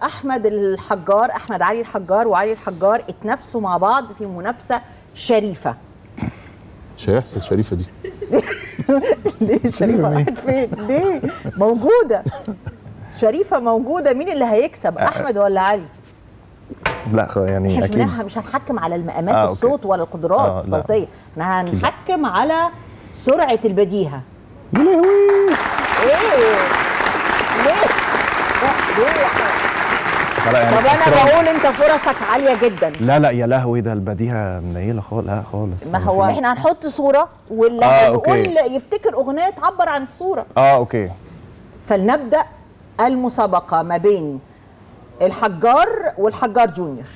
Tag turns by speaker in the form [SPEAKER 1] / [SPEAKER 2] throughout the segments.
[SPEAKER 1] احمد الحجار احمد علي الحجار وعلي الحجار اتنافسوا مع بعض في منافسه شريفه
[SPEAKER 2] مش هيحصل شريفه دي
[SPEAKER 1] ليه شريفه راحت فين ليه موجوده شريفه موجوده مين اللي هيكسب احمد ولا علي
[SPEAKER 3] لا خ- يعني
[SPEAKER 1] احنا مش
[SPEAKER 3] اكيد
[SPEAKER 1] هنح- مش هنحكم على المقامات
[SPEAKER 3] آه،
[SPEAKER 1] آه
[SPEAKER 3] أوكي.
[SPEAKER 1] الصوت ولا القدرات
[SPEAKER 3] آه، لا.
[SPEAKER 1] الصوتيه احنا هنحكم على سرعه البديهه
[SPEAKER 3] يا لهوي
[SPEAKER 1] ايه ليه ليه
[SPEAKER 3] لا يعني
[SPEAKER 1] طب انا
[SPEAKER 3] خسران.
[SPEAKER 1] بقول انت فرصك عاليه جدا
[SPEAKER 3] لا لا يا لهوي ده البديهه منيله خالص لا خالص
[SPEAKER 1] ما
[SPEAKER 3] يعني
[SPEAKER 1] هو
[SPEAKER 3] في-
[SPEAKER 1] احنا هنحط صوره واللي
[SPEAKER 3] آه،
[SPEAKER 1] هيقول
[SPEAKER 3] أوكي.
[SPEAKER 1] يفتكر اغنيه تعبر عن الصوره
[SPEAKER 3] اه اوكي
[SPEAKER 1] فلنبدا المسابقه ما بين الحجار والحجار جونيور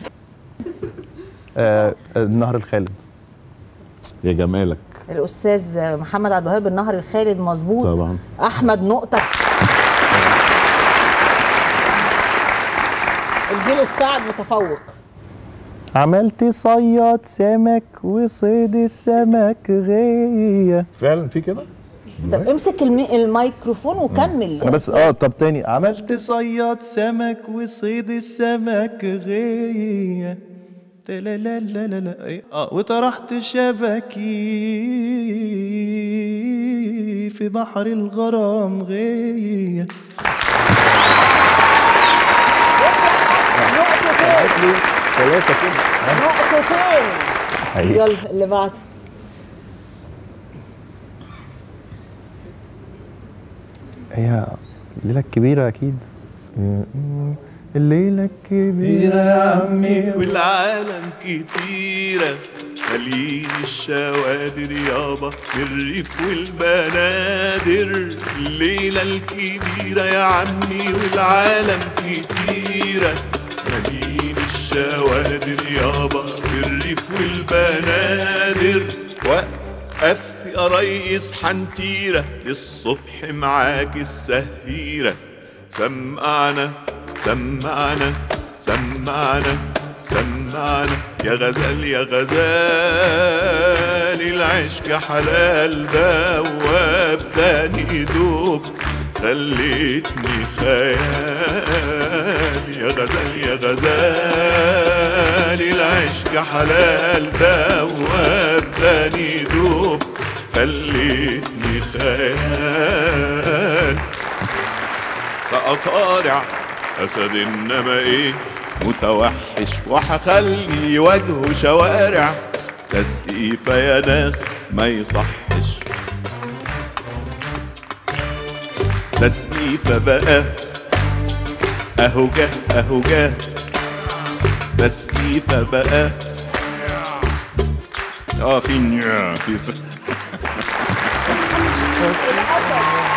[SPEAKER 3] آه النهر الخالد
[SPEAKER 2] يا جمالك
[SPEAKER 1] الاستاذ محمد عبد الوهاب النهر الخالد مظبوط
[SPEAKER 2] طبعا.
[SPEAKER 1] احمد نقطه الجيل الصاعد متفوق
[SPEAKER 3] عملت صياد سمك وصيد السمك غيه
[SPEAKER 2] فعلا في كده
[SPEAKER 1] طب امسك المي... الميكروفون وكمل
[SPEAKER 3] انا بس اه طب تاني عملت صياد سمك وصيد السمك غيه لا لا لا لا لا إيه؟ اه وطرحت شبكي في بحر الغرام غيه
[SPEAKER 1] نقطتين
[SPEAKER 3] ثلاثة كده
[SPEAKER 1] نقطتين
[SPEAKER 3] حقيقي.
[SPEAKER 1] يلا اللي بعده
[SPEAKER 3] هي الليلة الكبيرة أكيد الليلة الكبيرة يا عمي
[SPEAKER 4] والعالم كتيرة مليين الشوادر يابا الريف والبنادر الليلة الكبيرة يا عمي والعالم كتيرة مليين الشوادر يابا الريف والبنادر وقف يا ريس حنتيرة للصبح معاك السهيرة سمعنا سمعنا سمعنا سمعنا يا غزال يا غزال العشق حلال دواب تاني دوب خليتني خيال يا غزال يا غزال العشق حلال دواب تاني دوب خليتني خيال فأصارع أسد إنما إيه متوحش وحخلي وجهه شوارع تسقيفة يا ناس ما يصحش تسقيفة بقى أهو جه أهو جه تسقيفة بقى اه في نيا في ف...
[SPEAKER 1] للاسف